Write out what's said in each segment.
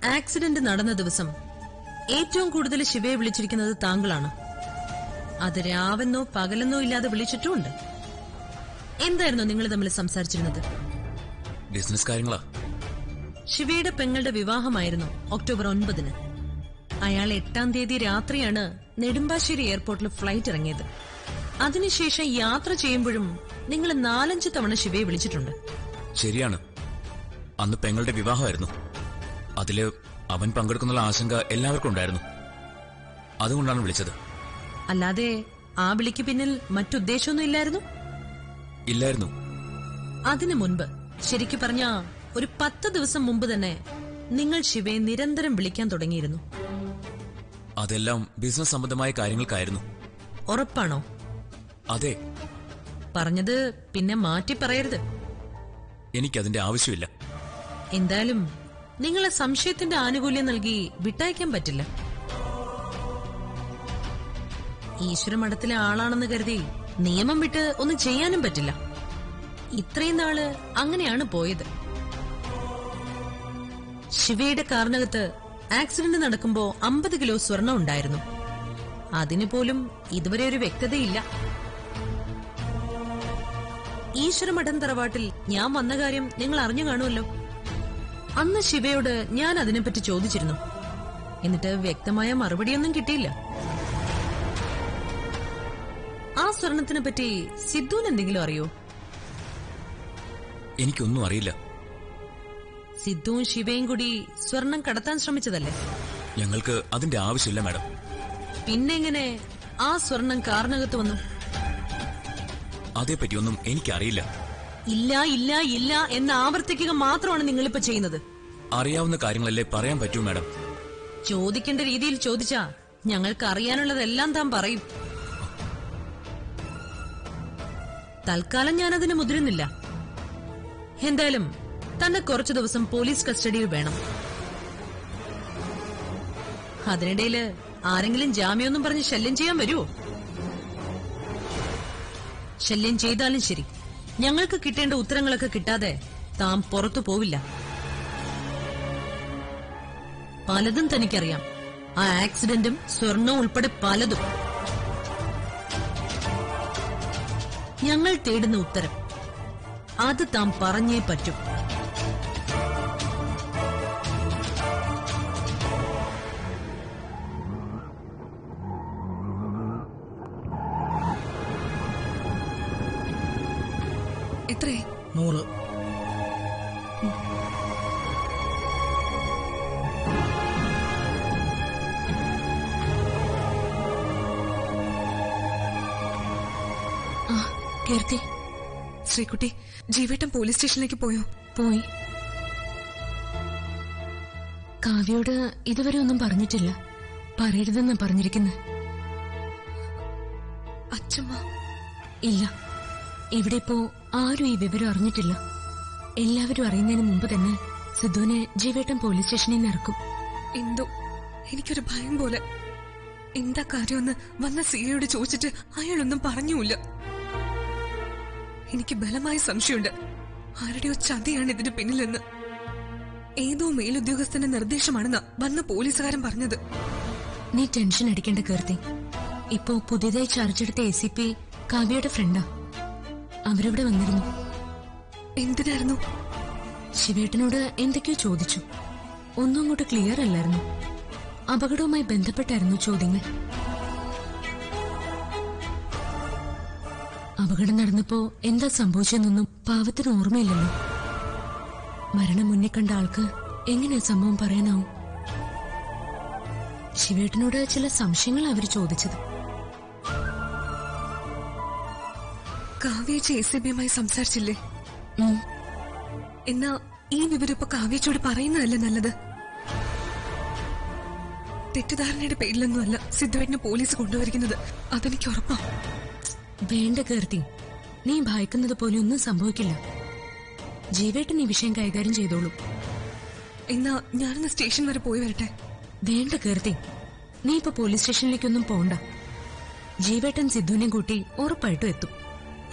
Accident നടന്ന ദിവസം ഏറ്റവും കൂടുതൽ ശിവയെ വിളിച്ചിരിക്കുന്നത് താങ്കളാണ് അത് രാവെന്നോ പകലെന്നോ ഇല്ലാതെ വിളിച്ചിട്ടുമുണ്ട് എന്തായിരുന്നു നിങ്ങൾ തമ്മിൽ സംസാരിച്ചിരുന്നത് ബിസിനസ് കാര്യങ്ങളാ ശിവയുടെ പെങ്ങളുടെ വിവാഹമായിരുന്നു ഒക്ടോബർ ഒൻപതിന് അയാൾ എട്ടാം തീയതി രാത്രിയാണ് നെടുമ്പാശ്ശേരി എയർപോർട്ടിൽ ഫ്ലൈറ്റ് ഇറങ്ങിയത് അതിനുശേഷം യാത്ര ചെയ്യുമ്പോഴും നിങ്ങൾ നാലഞ്ച് തവണ ശിവയെ വിളിച്ചിട്ടുണ്ട് ശരിയാണ് അന്ന് പെങ്ങളുടെ വിവാഹമായിരുന്നു അതില് അവൻ പങ്കെടുക്കുന്നുള്ള ആശങ്ക എല്ലാവർക്കും ഉണ്ടായിരുന്നു അതുകൊണ്ടാണ് വിളിച്ചത് അല്ലാതെ ആ വിളിക്ക് പിന്നിൽ മറ്റുദ്ദേശമൊന്നും ഇല്ലായിരുന്നു ഇല്ലായിരുന്നു അതിനു മുൻപ് ശരിക്കു പറഞ്ഞ ഒരു പത്ത് ദിവസം മുമ്പ് തന്നെ നിങ്ങൾ ശിവയെ നിരന്തരം വിളിക്കാൻ തുടങ്ങിയിരുന്നു അതെല്ലാം ബിസിനസ് സംബന്ധമായ കാര്യങ്ങൾക്കായിരുന്നു ഉറപ്പാണോ അതെ പറഞ്ഞത് പിന്നെ മാറ്റി പറയരുത് എനിക്കതിന്റെ ആവശ്യമില്ല എന്തായാലും നിങ്ങളെ സംശയത്തിന്റെ ആനുകൂല്യം നൽകി വിട്ടയക്കാൻ പറ്റില്ല ഈശ്വരമഠത്തിലെ ആളാണെന്ന് കരുതി നിയമം വിട്ട് ഒന്നും ചെയ്യാനും പറ്റില്ല ഇത്രയും നാള് അങ്ങനെയാണ് പോയത് ശിവയുടെ കാറിനകത്ത് ആക്സിഡന്റ് നടക്കുമ്പോ അമ്പത് കിലോ സ്വർണം ഉണ്ടായിരുന്നു അതിന് പോലും ഇതുവരെ ഒരു വ്യക്തതയില്ല ഈശ്വരമഠം തറവാട്ടിൽ ഞാൻ വന്ന കാര്യം നിങ്ങൾ അറിഞ്ഞു കാണുമല്ലോ അന്ന് ശിവയോട് ഞാൻ അതിനെപ്പറ്റി ചോദിച്ചിരുന്നു എന്നിട്ട് വ്യക്തമായ മറുപടിയൊന്നും കിട്ടിയില്ല ആ സ്വർണത്തിനെ പറ്റി സിദ്ധുവിന് എന്തെങ്കിലും അറിയോ എനിക്കൊന്നും അറിയില്ല സിദ്ധുവും ശിവയും കൂടി സ്വർണം കടത്താൻ ശ്രമിച്ചതല്ലേ ഞങ്ങൾക്ക് അതിന്റെ ആവശ്യമില്ല മാഡം പിന്നെങ്ങനെ ആ സ്വർണം കാറിനകത്ത് വന്നു അതേപ്പറ്റിയൊന്നും എനിക്കറിയില്ല ഇല്ല ഇല്ല ഇല്ല എന്ന് ആവർത്തിക്കുക മാത്രമാണ് നിങ്ങളിപ്പോ ചെയ്യുന്നത് അറിയാവുന്ന കാര്യങ്ങളല്ലേ പറയാൻ പറ്റൂ മാഡം ചോദിക്കേണ്ട രീതിയിൽ ചോദിച്ചാ ഞങ്ങൾക്ക് അറിയാനുള്ളതെല്ലാം താൻ പറയും തൽക്കാലം ഞാനതിന് മുതിരുന്നില്ല എന്തായാലും തന്നെ കുറച്ചു ദിവസം പോലീസ് കസ്റ്റഡിയിൽ വേണം അതിനിടയില് ആരെങ്കിലും ജാമ്യമൊന്നും പറഞ്ഞ് ശല്യം ചെയ്യാൻ വരുമോ ശല്യം ചെയ്താലും ശരി ഞങ്ങൾക്ക് കിട്ടേണ്ട ഉത്തരങ്ങളൊക്കെ കിട്ടാതെ താൻ പുറത്തു പോവില്ല പലതും തനിക്കറിയാം ആ ആക്സിഡന്റും സ്വർണവും ഉൾപ്പെടെ പലതും ഞങ്ങൾ തേടുന്ന ഉത്തരം അത് താൻ പറഞ്ഞേ പറ്റൂ എത്രേ നൂറ് ആ കീർത്തി ശ്രീകുട്ടി ജീവേട്ടൻ പോലീസ് സ്റ്റേഷനിലേക്ക് പോയോ പോയി കാവ്യോട് ഇതുവരെ ഒന്നും പറഞ്ഞിട്ടില്ല പറയരുതെന്നാ പറഞ്ഞിരിക്കുന്നത് അച്ഛമ്മ ഇല്ല ഇവിടെ ഇപ്പോ ആരും ഈ വിവരം അറിഞ്ഞിട്ടില്ല എല്ലാവരും അറിയുന്നതിന് മുമ്പ് തന്നെ സിദ്ധുവിനെ ജീവേട്ടൻ പോലീസ് സ്റ്റേഷനിൽ നിന്ന് ഇറക്കും എന്തോ എനിക്കൊരു ഭയം പോലെ എന്താ കാര്യമെന്ന് വന്ന സിയോട് ചോദിച്ചിട്ട് അയാളൊന്നും പറഞ്ഞുമില്ല എനിക്ക് ബലമായ സംശയമുണ്ട് ആരുടെയോ ചതിയാണ് ഇതിന് പിന്നിലെന്ന് ഏതോ മേലുദ്യോഗസ്ഥന്റെ നിർദ്ദേശമാണെന്ന് വന്ന പോലീസുകാരൻ പറഞ്ഞത് നീ ടെൻഷൻ അടിക്കേണ്ട കീർത്തി ഇപ്പോ പുതിയതായി ചാർജ് എടുത്ത എ സി പി കാവ്യയുടെ ഫ്രണ്ടാ അവരവിടെ വന്നിരുന്നു എന്തിനായിരുന്നു ശിവേട്ടനോട് എന്തൊക്കെയോ ചോദിച്ചു ഒന്നും അങ്ങോട്ട് ക്ലിയർ അല്ലായിരുന്നു അപകടവുമായി ബന്ധപ്പെട്ടായിരുന്നു ചോദ്യങ്ങൾ അപകടം നടന്നപ്പോ എന്താ സംഭവിച്ചെന്നൊന്നും പാവത്തിന് ഓർമ്മയില്ലല്ലോ മരണം മുന്നിൽ കണ്ട ആൾക്ക് എങ്ങനെയാ സംഭവം പറയാനാവും ശിവേട്ടനോട് ചില സംശയങ്ങൾ അവർ ചോദിച്ചത് കാവ്യേച്ചി എ സി ബിയുമായി സംസാരിച്ചില്ലേ ഉം, എന്നാ ഈ വിവരം ഇപ്പൊ കാവ്യച്ചോട് പറയുന്നതല്ലേ നല്ലത് തെറ്റിദ്ധാരണയുടെ പേരിലൊന്നുമല്ല സിദ്ധുവേട്ടനെ പോലീസ് കൊണ്ടുവരിക്കുന്നത് അതെനിക്ക് ഉറപ്പാ വേണ്ട കീർത്തി നീ ഭയക്കുന്നത് പോലെ ഒന്നും സംഭവിക്കില്ല ജീവേട്ടൻ ഈ വിഷയം കൈകാര്യം ചെയ്തോളൂ എന്നാ ഞാനൊന്ന് സ്റ്റേഷൻ വരെ പോയി വരട്ടെ വേണ്ട കീർത്തി നീ ഇപ്പൊ പോലീസ് സ്റ്റേഷനിലേക്കൊന്നും പോണ്ട ജീവേട്ടൻ സിദ്ധുവിനെ കൂട്ടി ഉറപ്പായിട്ടും എത്തും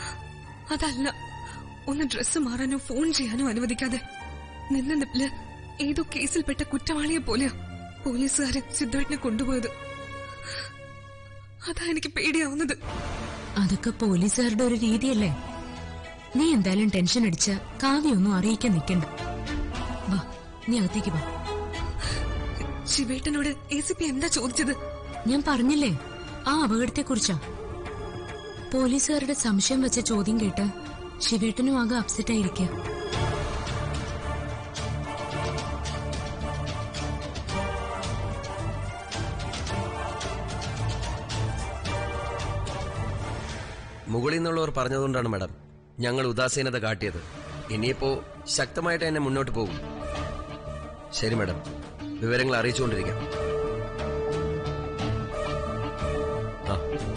അതല്ല ഒന്ന് ഡ്രസ്സ് മാറാനോ ഫോൺ ചെയ്യാനോ അനുവദിക്കാതെ നിന്ന നിപ്പില് ഏതോ കേസിൽപ്പെട്ട കുറ്റവാളിയെ പോലെയാ പോലീസുകാരൻ സിദ്ധുവേട്ടനെ കൊണ്ടുപോയത് അതാ എനിക്ക് പേടിയാവുന്നത് അതൊക്കെ പോലീസുകാരുടെ ഒരു രീതിയല്ലേ നീ എന്തായാലും ടെൻഷൻ അടിച്ച് കാവ്യൊന്നും അറിയിക്കാൻ നിൽക്കണ്ട വാ നീ അകത്തേക്ക് വാ ശിവേട്ടനോട് എ സി പി എന്താ ചോദിച്ചത് ഞാൻ പറഞ്ഞില്ലേ ആ അപകടത്തെക്കുറിച്ചാ പോലീസുകാരുടെ സംശയം വെച്ച ചോദ്യം കേട്ട് ശിവേട്ടനും ആകെ അപ്സെറ്റ് ആയിരിക്കുക മുകളിൽ നിന്നുള്ളവർ പറഞ്ഞതുകൊണ്ടാണ് മാഡം ഞങ്ങൾ ഉദാസീനത കാട്ടിയത് ഇനിയിപ്പോ ശക്തമായിട്ട് തന്നെ മുന്നോട്ട് പോകും ശരി മാഡം വിവരങ്ങൾ അറിയിച്ചുകൊണ്ടിരിക്കാം ആ.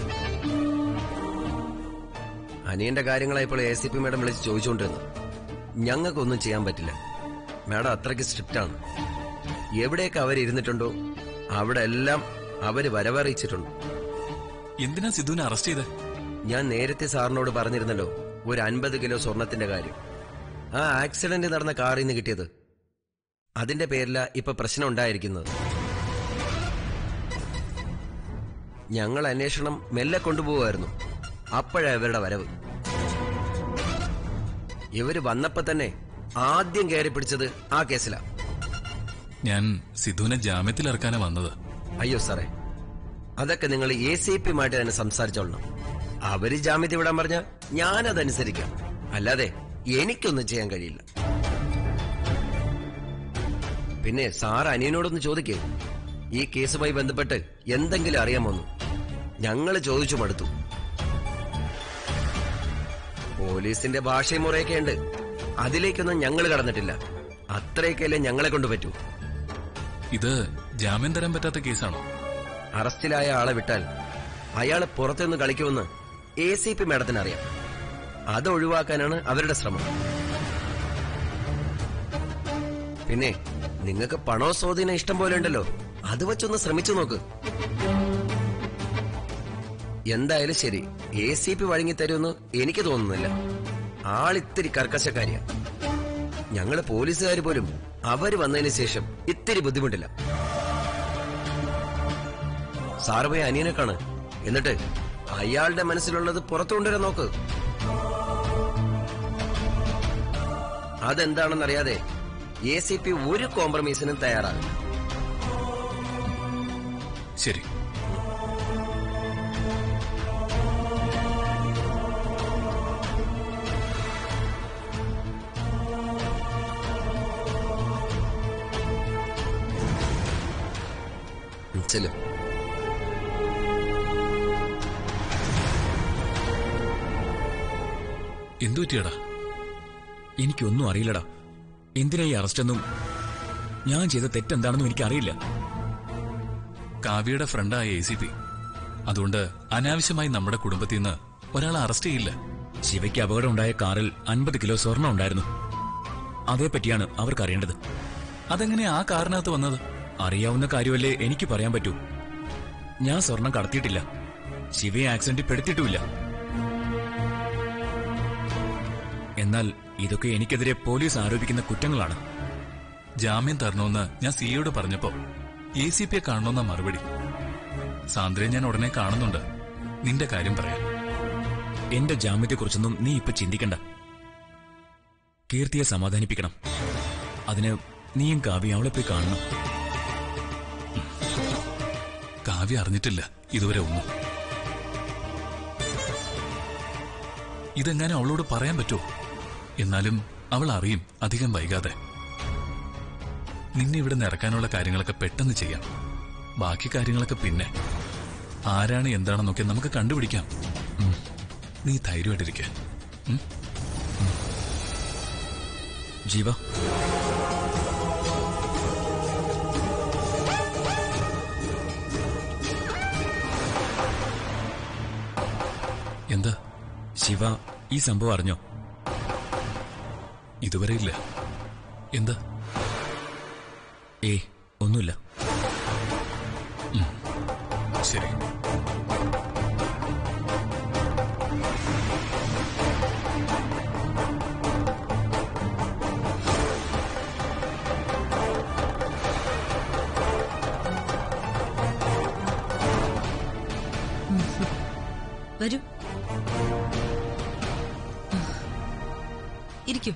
അനിയന്റെ കാര്യങ്ങളായപ്പോൾ എ സി പി മാഡം വിളിച്ച് ചോദിച്ചുകൊണ്ടിരുന്നു ഞങ്ങൾക്കൊന്നും ചെയ്യാൻ പറ്റില്ല മാഡം അത്രയ്ക്ക് സ്ട്രിക്റ്റ് ആണ് എവിടെയൊക്കെ അവരിരുന്നിട്ടുണ്ടോ അവിടെ എല്ലാം അവര് വരവറിയിച്ചിട്ടുണ്ട് എന്തിനാ സിദ്ധുവിനെ അറസ്റ്റ് ചെയ്തേ ഞാൻ നേരത്തെ സാറിനോട് പറഞ്ഞിരുന്നല്ലോ ഒരു അൻപത് കിലോ സ്വർണത്തിന്റെ കാര്യം ആ ആക്സിഡന്റ് നടന്ന കാറിൽ നിന്ന് കിട്ടിയത് അതിന്റെ പേരില ഇപ്പൊ പ്രശ്നം ഉണ്ടായിരിക്കുന്നത് ഞങ്ങൾ അന്വേഷണം മെല്ലെ കൊണ്ടുപോകുമായിരുന്നു അപ്പോഴാ ഇവരുടെ വരവ് ഇവര് വന്നപ്പോ തന്നെ ആദ്യം കയറി പിടിച്ചത് ആ കേസിലാ ഞാൻ സിദ്ധുവിനെ ജാമ്യത്തിൽ ഇറക്കാനാ വന്നത് അയ്യോ സാറേ അതൊക്കെ നിങ്ങൾ എ സി പിയുമായിട്ട് തന്നെ സംസാരിച്ചോളണം അവര് ജാമ്യത്തിൽ വിടാൻ പറഞ്ഞ ഞാനതനുസരിക്കാം അല്ലാതെ എനിക്കൊന്നും ചെയ്യാൻ കഴിയില്ല പിന്നെ സാർ അനിയനോടൊന്ന് ചോദിക്കേ ഈ കേസുമായി ബന്ധപ്പെട്ട് എന്തെങ്കിലും അറിയാമോന്ന് ഞങ്ങൾ ചോദിച്ചു മടുത്തു പോലീസിന്റെ ഭാഷയും മുറയൊക്കെ ഉണ്ട് അതിലേക്കൊന്നും ഞങ്ങൾ കടന്നിട്ടില്ല അത്രയൊക്കെയല്ലേ ഞങ്ങളെ കൊണ്ട് പറ്റൂ ഇത് ജാമ്യം തരാൻ പറ്റാത്ത കേസാണോ അറസ്റ്റിലായ ആളെ വിട്ടാൽ അയാളെ പുറത്തുനിന്ന് കളിക്കുമെന്ന് എ സി പി മാഡത്തിന് അറിയാം അത് ഒഴിവാക്കാനാണ് അവരുടെ ശ്രമം പിന്നെ നിങ്ങൾക്ക് പണോ സ്വാധീനം ഇഷ്ടം പോലെ ഉണ്ടല്ലോ അത് വെച്ചൊന്ന് ശ്രമിച്ചു നോക്ക് എന്തായാലും ശരി എ സി പി വഴങ്ങിത്തരുമെന്ന് എനിക്ക് തോന്നുന്നില്ല ആളിത്തിരി കർക്കശക്കാരിയാ ഞങ്ങള് പോലീസുകാർ പോലും അവര് വന്നതിന് ശേഷം ഇത്തിരി ബുദ്ധിമുട്ടില്ല സാറ് പോയി അനിയനെ കാണ് എന്നിട്ട് അയാളുടെ മനസ്സിലുള്ളത് പുറത്തു കൊണ്ടുവരാൻ നോക്ക് അതെന്താണെന്നറിയാതെ എ സി പി ഒരു കോംപ്രമൈസിനും തയ്യാറാകില്ല ശരി ഉം, ചെല്ലു എന്തു പറ്റിയടാ എനിക്കൊന്നും അറിയില്ലടാ എന്തിനാ ഈ അറസ്റ്റ് എന്നും ഞാൻ ചെയ്ത തെറ്റെന്താണെന്നും എനിക്കറിയില്ല കാവ്യയുടെ ഫ്രണ്ടായ എ സി പി അതുകൊണ്ട് അനാവശ്യമായി നമ്മുടെ കുടുംബത്തിൽ നിന്ന് ഒരാളെ അറസ്റ്റ് ചെയ്യില്ല ശിവയ്ക്ക് അപകടമുണ്ടായ കാറിൽ അൻപത് കിലോ സ്വർണം ഉണ്ടായിരുന്നു അതേപ്പറ്റിയാണ് അവർക്ക് അറിയേണ്ടത് അതെങ്ങനെ ആ കാറിനകത്ത് വന്നത് അറിയാവുന്ന കാര്യമല്ലേ എനിക്ക് പറയാൻ പറ്റൂ ഞാൻ സ്വർണം കടത്തിയിട്ടില്ല ശിവയെ ആക്സിഡന്റിൽ പെടുത്തിയിട്ടുമില്ല എന്നാൽ ഇതൊക്കെ എനിക്കെതിരെ പോലീസ് ആരോപിക്കുന്ന കുറ്റങ്ങളാണ് ജാമ്യം തരണമെന്ന് ഞാൻ സിയോട് പറഞ്ഞപ്പോ എ സി പിയെ കാണണമെന്ന മറുപടി സാന്ദ്രയെ ഞാൻ ഉടനെ കാണുന്നുണ്ട് നിന്റെ കാര്യം പറയാം എന്റെ ജാമ്യത്തെക്കുറിച്ചൊന്നും നീ ഇപ്പൊ ചിന്തിക്കണ്ട കീർത്തിയെ സമാധാനിപ്പിക്കണം അതിന് നീയും കാവ്യ അവളെ പോയി കാണണം കാവ്യ അറിഞ്ഞിട്ടില്ല ഇതുവരെ ഒന്നും ഇതെങ്ങനെ അവളോട് പറയാൻ പറ്റുമോ എന്നാലും അവൾ അറിയും അധികം വൈകാതെ നിന്നെ ഇവിടെ നിറക്കാനുള്ള കാര്യങ്ങളൊക്കെ പെട്ടെന്ന് ചെയ്യാം ബാക്കി കാര്യങ്ങളൊക്കെ പിന്നെ ആരാണ് എന്താണെന്നൊക്കെ നമുക്ക് കണ്ടുപിടിക്കാം ഉം. നീ ധൈര്യമായിട്ടിരിക്ക ജീവ എന്താ ശിവ ഈ സംഭവം അറിഞ്ഞോ ഇതുവരെ ഇല്ല എന്താ ഏ ഒന്നുമില്ല ശരി ഇരിക്കും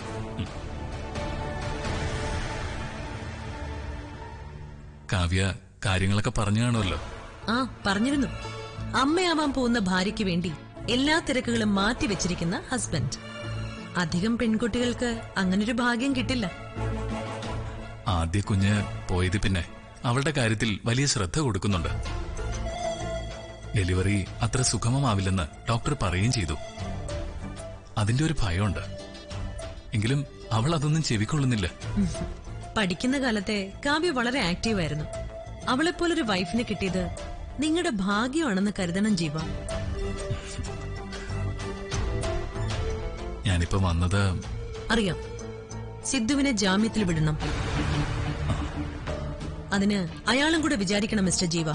കാവ്യ കാര്യങ്ങളൊക്കെ പറഞ്ഞു കാണുമല്ലോ ആ പറഞ്ഞിരുന്നു അമ്മയാവാൻ പോകുന്ന ഭാര്യയ്ക്ക് വേണ്ടി എല്ലാ തിരക്കുകളും മാറ്റിവെച്ചിരിക്കുന്ന ഹസ്ബൻഡ് അധികം പെൺകുട്ടികൾക്ക് അങ്ങനൊരു ഭാഗ്യം കിട്ടില്ല ആദ്യ കുഞ്ഞ് പോയത് പിന്നെ അവളുടെ കാര്യത്തിൽ വലിയ ശ്രദ്ധ കൊടുക്കുന്നുണ്ട് ഡെലിവറി അത്ര സുഗമമാവില്ലെന്ന് ഡോക്ടർ പറയുകയും ചെയ്തു അതിന്റെ ഒരു ഭയമുണ്ട് എങ്കിലും അവൾ അതൊന്നും ചെവിക്കൊള്ളുന്നില്ല പഠിക്കുന്ന കാലത്തെ കാവ്യ വളരെ ആക്റ്റീവായിരുന്നു അവളെപ്പോലൊരു വൈഫിനെ കിട്ടിയത് നിങ്ങളുടെ ഭാഗ്യമാണെന്ന് കരുതണം ജീവ ഞാനിപ്പോ വന്നത് അറിയാം സിദ്ധുവിനെ ജാമ്യത്തിൽ വിടണം അതിന് അയാളും കൂടെ വിചാരിക്കണം മിസ്റ്റർ ജീവ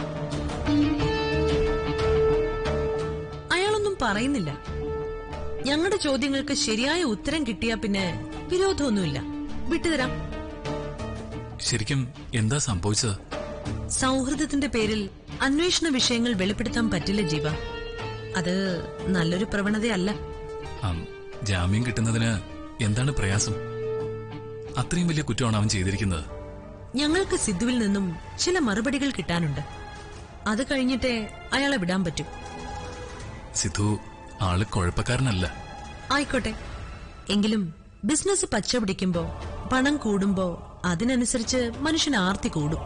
അയാളൊന്നും പറയുന്നില്ല ഞങ്ങളുടെ ചോദ്യങ്ങൾക്ക് ശരിയായ ഉത്തരം കിട്ടിയാ പിന്നെ വിരോധമൊന്നുമില്ല വിട്ടുതരാം ശരിക്കും എന്താ സംഭവിച്ചത് സൗഹൃദത്തിന്റെ പേരിൽ അന്വേഷണ വിഷയങ്ങൾ വെളിപ്പെടുത്താൻ പറ്റില്ല ജീവ അത് നല്ലൊരു പ്രവണതയല്ല ആം, ജാമ്യം കിട്ടുന്നതിന് എന്താണ് പ്രയാസം അത്രയും വലിയ കുറ്റമാണ് അവൻ ചെയ്തിരിക്കുന്നത് ഞങ്ങൾക്ക് സിദ്ധുവിൽ നിന്നും ചില മറുപടികൾ കിട്ടാനുണ്ട് അത് കഴിഞ്ഞിട്ടേ അയാളെ വിടാൻ പറ്റൂ സിദ്ധു ആള് കുഴപ്പക്കാരനല്ല ആയിക്കോട്ടെ എങ്കിലും ബിസിനസ് പച്ചപിടിക്കുമ്പോ പണം കൂടുമ്പോ അതിനനുസരിച്ച് മനുഷ്യന് ആർത്തി കൂടും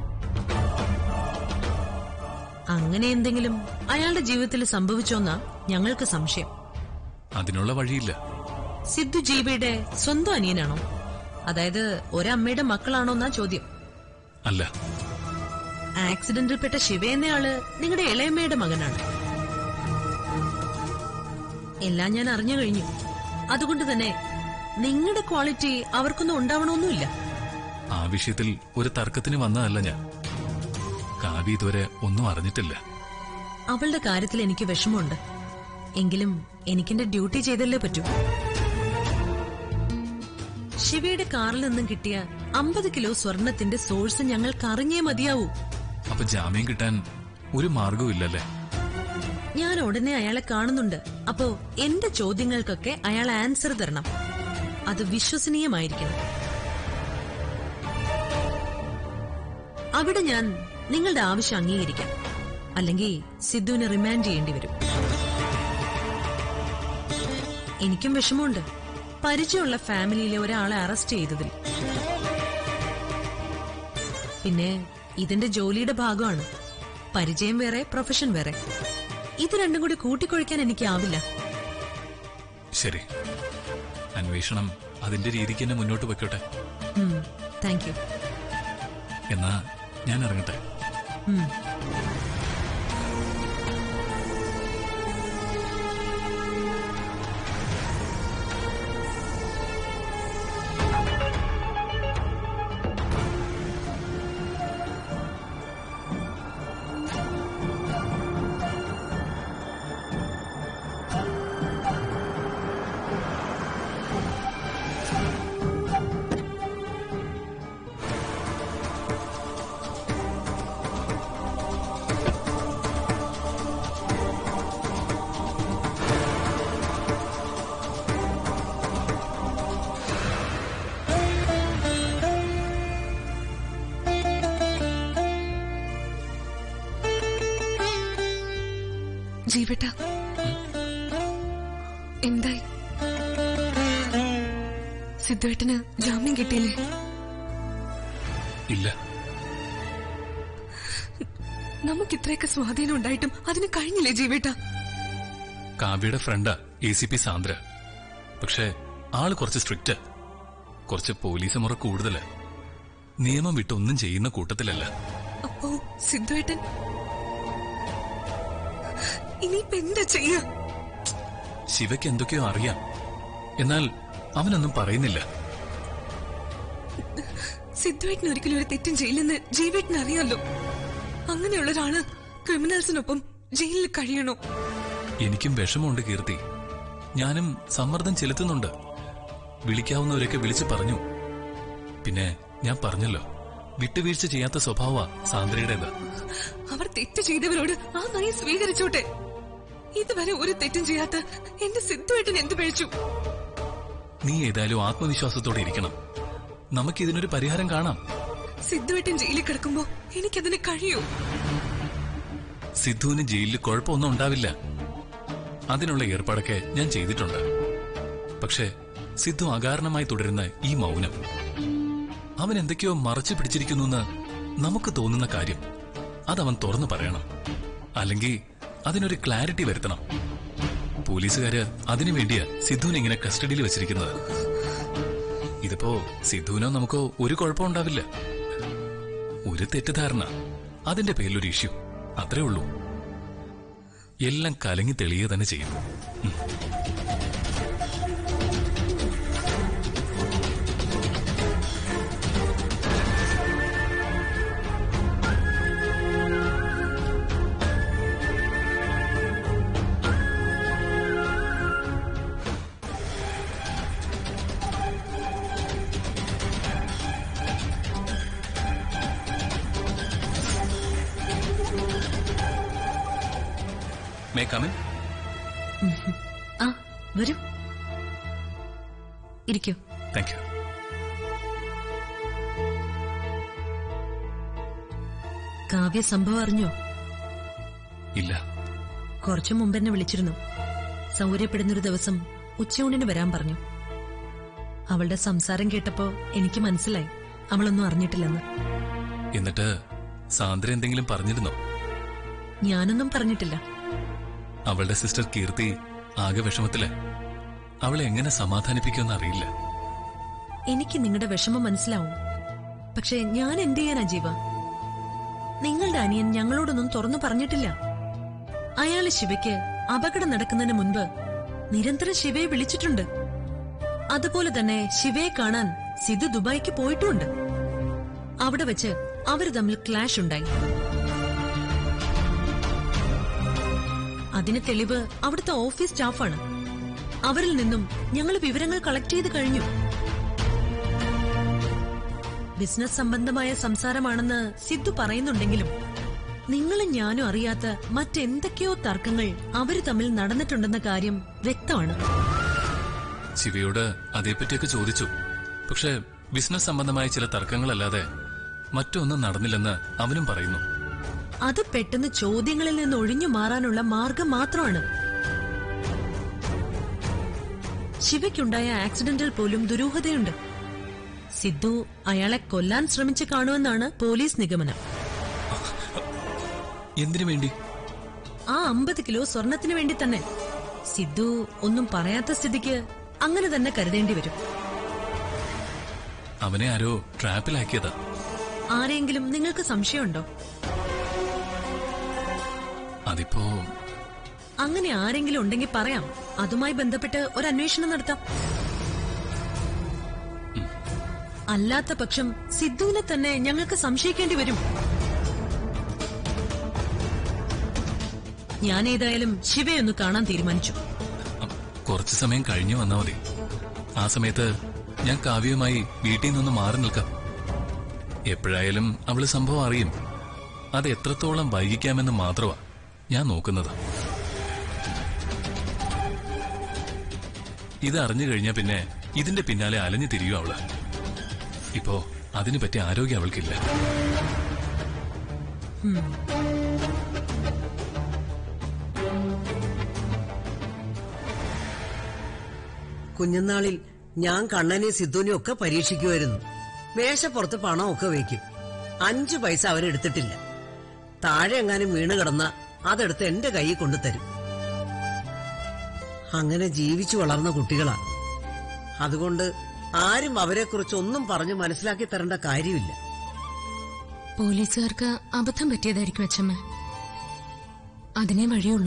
അങ്ങനെ എന്തെങ്കിലും അയാളുടെ ജീവിതത്തിൽ സംഭവിച്ചോന്നാ ഞങ്ങൾക്ക് സംശയം അതിനുള്ള വഴിയില്ല സിദ്ധു ജീവയുടെ സ്വന്തം അനിയനാണോ അതായത് ഒരമ്മയുടെ മക്കളാണോന്നാ ചോദ്യം അല്ല ആക്സിഡന്റിൽപ്പെട്ട ശിവ എന്നയാള് നിങ്ങളുടെ ഇളയമ്മയുടെ മകനാണ് എല്ലാം ഞാൻ അറിഞ്ഞു കഴിഞ്ഞു അതുകൊണ്ട് തന്നെ നിങ്ങളുടെ ക്വാളിറ്റി അവർക്കൊന്നും ഉണ്ടാവണമെന്നില്ല ആ വിഷയത്തിൽ ഒരു തർക്കത്തിന് വന്നതല്ല ഞാൻ കാവ്യ ഇതുവരെ ഒന്നും അറിഞ്ഞിട്ടില്ല അവളുടെ കാര്യത്തിൽ എനിക്ക് വിഷമമുണ്ട് എങ്കിലും എനിക്കെന്റെ ഡ്യൂട്ടി ചെയ്തല്ലേ പറ്റൂ ശിവയുടെ കാറിൽ നിന്നും കിട്ടിയ അമ്പത് കിലോ സ്വർണത്തിന്റെ സോഴ്സ് ഞങ്ങൾക്ക് അറിഞ്ഞേ മതിയാവൂ അപ്പൊ ജാമ്യം കിട്ടാൻ ഒരു മാർഗവും ഇല്ലല്ലേ ഞാൻ ഉടനെ അയാളെ കാണുന്നുണ്ട് അപ്പോ എന്റെ ചോദ്യങ്ങൾക്കൊക്കെ അയാൾ ആൻസർ തരണം അത് വിശ്വസനീയമായിരിക്കണം അവിടെ ഞാൻ നിങ്ങളുടെ ആവശ്യം അംഗീകരിക്കാം അല്ലെങ്കിൽ സിദ്ധുവിനെ റിമാൻഡ് ചെയ്യേണ്ടി വരും എനിക്കും വിഷമമുണ്ട് പരിചയമുള്ള ഫാമിലിയിലെ ഒരാളെ അറസ്റ്റ് ചെയ്തതിൽ പിന്നെ ഇതിന്റെ ജോലിയുടെ ഭാഗമാണ് പരിചയം വേറെ പ്രൊഫഷൻ വേറെ ഇത് രണ്ടും കൂടി കൂട്ടിക്കൊഴിക്കാൻ എനിക്കാവില്ല ശരി അന്വേഷണം അതിന്റെ രീതിക്ക് തന്നെ മുന്നോട്ട് വെക്കട്ടെ താങ്ക് യു എന്നാ ഞാൻ ഇറങ്ങട്ടെ ജീവട്ട എന്തായി സിദ്ധുവേട്ടന് ജാമ്യം കിട്ടിയില്ലേ ഇല്ല നമുക്ക് ഇത്രയൊക്കെ സ്വാധീനം ഉണ്ടായിട്ടും അതിന് കഴിഞ്ഞില്ലേ ജീവേട്ട കാവ്യയുടെ ഫ്രണ്ടാ എ സി പി സാന്ദ്ര പക്ഷേ ആള് കുറച്ച് സ്ട്രിക്റ്റ് കുറച്ച് പോലീസ് മുറ കൂടുതല് നിയമം വിട്ടൊന്നും ചെയ്യുന്ന കൂട്ടത്തിലല്ല അപ്പോ സിദ്ധുവേട്ടൻ ഇനിയിപ്പോ എന്താ ചെയ്യാ ശിവയ്ക്ക് എന്തൊക്കെയോ അറിയാം എന്നാൽ അവനൊന്നും പറയുന്നില്ല സിദ്ധുവേട്ടൻ ഒരിക്കലും ഒരു തെറ്റും ചെയ്യില്ലെന്ന് ജീവേട്ടൻ അറിയാലോ അങ്ങനെയുള്ള ഒരാള് ക്രിമിനൽസിനൊപ്പം ജയിലിൽ കഴിയണോ എനിക്കും വിഷമമുണ്ട് കീർത്തി ഞാനും സമ്മർദ്ദം ചെലുത്തുന്നുണ്ട് വിളിക്കാവുന്നവരൊക്കെ വിളിച്ചു പറഞ്ഞു പിന്നെ ഞാൻ പറഞ്ഞല്ലോ വിട്ടുവീഴ്ച ചെയ്യാത്ത സ്വഭാവ സാന്ദ്രയുടേത് അവർ തെറ്റ് ചെയ്തവരോട് ആ നയം സ്വീകരിച്ചോട്ടെ ഇതുവരെ ഒരു തെറ്റും ചെയ്യാത്ത എന്റെ സിദ്ധുവേട്ടൻ എന്ത് പഴിച്ചു നീ ഏതായാലും ആത്മവിശ്വാസത്തോടെ ഇരിക്കണം നമുക്കിതിനൊരു പരിഹാരം കാണാം സിദ്ധുവേട്ടൻ ജയിലിൽ കിടക്കുമ്പോ എനിക്കതിന് കഴിയൂ സിദ്ധുവിന് ജയിലിൽ കുഴപ്പമൊന്നും ഉണ്ടാവില്ല അതിനുള്ള ഏർപ്പാടൊക്കെ ഞാൻ ചെയ്തിട്ടുണ്ട് പക്ഷേ സിദ്ധു അകാരണമായി തുടരുന്ന ഈ മൗനം അവൻ എന്തൊക്കെയോ മറച്ചു പിടിച്ചിരിക്കുന്നു നമുക്ക് തോന്നുന്ന കാര്യം അതവൻ തുറന്നു പറയണം അല്ലെങ്കിൽ അതിനൊരു ക്ലാരിറ്റി വരുത്തണം പോലീസുകാര് അതിനു വേണ്ടിയാ സിദ്ധുവിനെ ഇങ്ങനെ കസ്റ്റഡിയിൽ വെച്ചിരിക്കുന്നത് ഇതിപ്പോ സിദ്ധുവിനോ നമുക്കോ ഒരു കുഴപ്പമുണ്ടാവില്ല ഒരു തെറ്റിദ്ധാരണ അതിന്റെ പേരിലൊരു ഇഷ്യൂ അത്രേ ഉള്ളൂ എല്ലാം കലങ്ങി തെളിയുക തന്നെ ചെയ്യും ഉം. May I come in? ആ വരൂ ഇരിക്കൂ Thank you. കാവ്യ സംഭവം അറിഞ്ഞോ ഇല്ല കുറച്ചു മുമ്പ് എന്നെ വിളിച്ചിരുന്നു സൗകര്യപ്പെടുന്നൊരു ദിവസം ഉച്ചയൂണിന് വരാൻ പറഞ്ഞു അവളുടെ സംസാരം കേട്ടപ്പോ എനിക്ക് മനസ്സിലായി അവളൊന്നും അറിഞ്ഞിട്ടില്ലെന്ന് എന്നിട്ട് സാന്ദ്ര എന്തെങ്കിലും പറഞ്ഞിരുന്നോ ഞാനൊന്നും പറഞ്ഞിട്ടില്ല അവളുടെ സിസ്റ്റർ കീർത്തി ആകെ വിഷമത്തില് അവളെ എങ്ങനെ സമാധാനിപ്പിക്കുമെന്ന് അറിയില്ല എനിക്ക് നിങ്ങളുടെ വിഷമം മനസ്സിലാവും പക്ഷെ ഞാൻ എന്ത് ചെയ്യാനാ ജീവ നിങ്ങളുടെ അനിയൻ ഞങ്ങളോടൊന്നും തുറന്നു പറഞ്ഞിട്ടില്ല അയാള് ശിവയ്ക്ക് അപകടം നടക്കുന്നതിന് മുൻപ് നിരന്തരം ശിവയെ വിളിച്ചിട്ടുണ്ട് അതുപോലെ തന്നെ ശിവയെ കാണാൻ സിദ്ധു ദുബായിക്ക് പോയിട്ടുമുണ്ട് അവിടെ വെച്ച് അവര് തമ്മിൽ ക്ലാഷ് ഉണ്ടായി അതിന് തെളിവ് അവിടുത്തെ ഓഫീസ് സ്റ്റാഫാണ് അവരിൽ നിന്നും ഞങ്ങൾ വിവരങ്ങൾ കളക്ട് ചെയ്ത് കഴിഞ്ഞു ബിസിനസ് സംബന്ധമായ സംസാരമാണെന്ന് സിദ്ധു പറയുന്നുണ്ടെങ്കിലും നിങ്ങളും ഞാനും അറിയാത്ത മറ്റെന്തൊക്കെയോ തർക്കങ്ങൾ അവര് തമ്മിൽ നടന്നിട്ടുണ്ടെന്ന കാര്യം വ്യക്തമാണ് ശിവയോട് അതേപ്പറ്റിയൊക്കെ ചോദിച്ചു പക്ഷെ ബിസിനസ് സംബന്ധമായ ചില തർക്കങ്ങളല്ലാതെ മറ്റൊന്നും നടന്നില്ലെന്ന് അവനും പറയുന്നു അത് പെട്ടെന്ന് ചോദ്യങ്ങളിൽ നിന്ന് ഒഴിഞ്ഞു മാറാനുള്ള മാർഗം മാത്രമാണ് ശിവയ്ക്കുണ്ടായ ആക്സിഡന്റിൽ പോലും ദുരൂഹതയുണ്ട് സിദ്ധു അയാളെ കൊല്ലാൻ ശ്രമിച്ചു കാണുമെന്നാണ് പോലീസ് നിഗമനം എന്തിനു വേണ്ടി ആ അമ്പത് കിലോ സ്വർണത്തിന് വേണ്ടി തന്നെ സിദ്ധു ഒന്നും പറയാത്ത സ്ഥിതിക്ക് അങ്ങനെ തന്നെ കരുതേണ്ടി വരും അവനെ ആരോ ട്രാപ്പിലാക്കിയതാ ആരെങ്കിലും നിങ്ങൾക്ക് സംശയമുണ്ടോ അതിപ്പോ അങ്ങനെ ആരെങ്കിലും ഉണ്ടെങ്കിൽ പറയാം അതുമായി ബന്ധപ്പെട്ട് ഒരു അന്വേഷണം നടത്താം അല്ലാത്ത പക്ഷം സിദ്ധുവിനെ തന്നെ ഞങ്ങൾക്ക് സംശയിക്കേണ്ടി വരും ഞാൻ ഏതായാലും ശിവയൊന്ന് കാണാൻ തീരുമാനിച്ചു അ, കുറച്ചു സമയം കഴിഞ്ഞു വന്നാ മതി ആ സമയത്ത് ഞാൻ കാവ്യവുമായി വീട്ടിൽ നിന്ന് മാറി നിൽക്കാം എപ്പോഴായാലും അവള് സംഭവം അറിയും അത് എത്രത്തോളം വൈകിക്കാമെന്ന് മാത്രമാ ഞാൻ നോക്കുന്നത് ഇത് അറിഞ്ഞു കഴിഞ്ഞാ പിന്നെ ഇതിന്റെ പിന്നാലെ അലഞ്ഞു തിരിയും അവള് ഇപ്പോ അതിനു പറ്റിയ ആരോഗ്യം അവൾക്കില്ല കുഞ്ഞുനാളിൽ ഞാൻ കണ്ണനെ സിദ്ധുവിനെയും ഒക്കെ പരീക്ഷിക്കുമായിരുന്നു മേശപ്പുറത്ത് പണമൊക്കെ വയ്ക്കും അഞ്ചു പൈസ അവരെടുത്തിട്ടില്ല താഴെ എങ്ങാനും വീണ് കിടന്ന അതെടുത്ത് എന്റെ കൈയിൽ കൊണ്ടുതരും അങ്ങനെ ജീവിച്ചു വളർന്ന കുട്ടികളാ അതുകൊണ്ട് ആരും അവരെക്കുറിച്ച് ഒന്നും പറഞ്ഞു മനസ്സിലാക്കി തരേണ്ട കാര്യമില്ല പോലീസുകാർക്ക് അബദ്ധം പറ്റിയതായിരിക്കും അച്ഛമ്മ അതിനേ വഴിയുള്ളൂ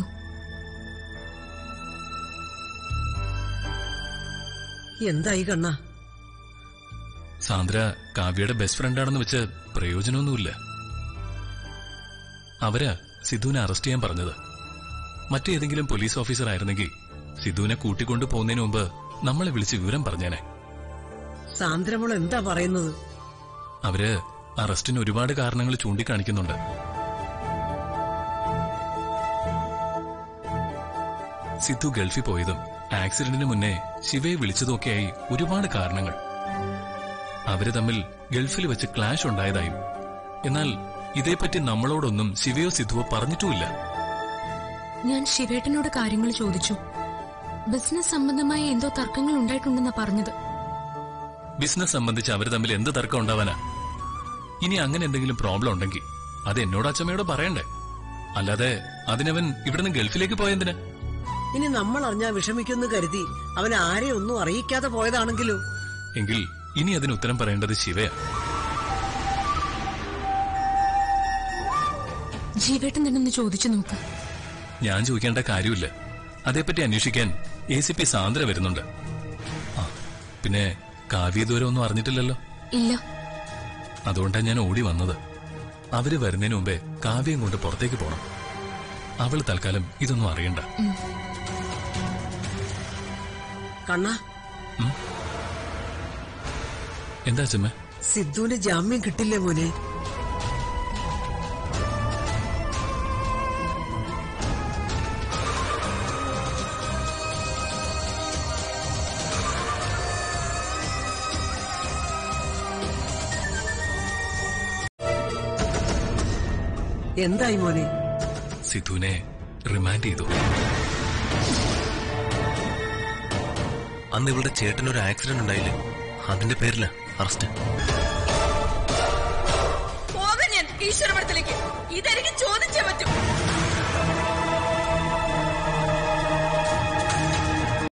എന്തായി കണ്ണ സാന്ദ്ര കാവ്യയുടെ ബെസ്റ്റ് ഫ്രണ്ടാണെന്ന് വെച്ച് പ്രയോജനമൊന്നുമില്ല അവരാ സിദ്ധുവിനെ അറസ്റ്റ് ചെയ്യാൻ പറഞ്ഞത് മറ്റേതെങ്കിലും പോലീസ് ഓഫീസർ ആയിരുന്നെങ്കിൽ സിദ്ധുവിനെ കൂട്ടിക്കൊണ്ടു പോകുന്നതിന് മുമ്പ് നമ്മളെ വിളിച്ച് വിവരം പറഞ്ഞേനെ സാന്ദ്രമോൾ എന്താ പറയുന്നത് അവര് അറസ്റ്റിന് ഒരുപാട് കാരണങ്ങൾ ചൂണ്ടിക്കാണിക്കുന്നുണ്ട് സിദ്ധു ഗൾഫിൽ പോയതും ആക്സിഡന്റിന് മുന്നേ ശിവയെ വിളിച്ചതൊക്കെയായി ഒരുപാട് കാരണങ്ങൾ അവര് തമ്മിൽ ഗൾഫിൽ വെച്ച് ക്ലാഷ് ഉണ്ടായതായും എന്നാൽ ഇതേപ്പറ്റി നമ്മളോടൊന്നും ശിവയോ സിദ്ധുവോ പറഞ്ഞിട്ടുമില്ല ഞാൻ ശിവേട്ടനോട് കാര്യങ്ങൾ ചോദിച്ചു ബിസിനസ് സംബന്ധമായ എന്തോ തർക്കങ്ങൾ ഉണ്ടായിട്ടുണ്ടെന്നാ പറഞ്ഞത് ബിസിനസ് സംബന്ധിച്ച് അവര് തമ്മിൽ എന്ത് തർക്കം ഉണ്ടാവാനാ ഇനി അങ്ങനെ എന്തെങ്കിലും പ്രോബ്ലം ഉണ്ടെങ്കിൽ അത് എന്നോട് അച്ഛമ്മയോട് പറയണ്ടേ അല്ലാതെ അതിനവൻ ഇവിടുന്ന് ഗൾഫിലേക്ക് പോയെന്തിന് ഇനി നമ്മൾ അറിഞ്ഞാ വിഷമിക്കുമെന്ന് കരുതി അവൻ ആരെ ഒന്നും അറിയിക്കാതെ പോയതാണെങ്കിലോ എങ്കിൽ ഇനി അതിന് ഉത്തരം പറയേണ്ടത് ശിവയാ ജീവേട്ടൻ തന്നെ ഒന്ന് ചോദിച്ചു നോക്ക് ഞാൻ ചോദിക്കേണ്ട കാര്യമില്ല അതേപ്പറ്റി അന്വേഷിക്കാൻ എ സി പി സാന്ദ്ര വരുന്നുണ്ട് ആ പിന്നെ കാവ്യ ദൂരം ഒന്നും അറിഞ്ഞിട്ടില്ലല്ലോ ഇല്ല അതുകൊണ്ടാണ് ഞാൻ ഓടി വന്നത് അവര് വരുന്നതിന് മുമ്പേ കാവ്യം കൊണ്ട് പുറത്തേക്ക് പോണം അവള് തൽക്കാലം ഇതൊന്നും അറിയണ്ട കണ്ണ എന്താ അച്ഛമ്മ സിദ്ധുവിന് ജാമ്യം കിട്ടില്ലേ മോനെ എന്തായി മോനെ സിധുവിനെ റിമാൻഡ് ചെയ്തു അന്ന് ഇവളുടെ ചേട്ടനൊരു ആക്സിഡന്റ് ഉണ്ടായില്ലേ അതിന്റെ പേരില അറസ്റ്റ് പോകാൻ ഞാൻ ഈശ്വരമഠത്തിലേക്ക് ഇതെനിക്ക് ചോദിച്ചേ പറ്റൂ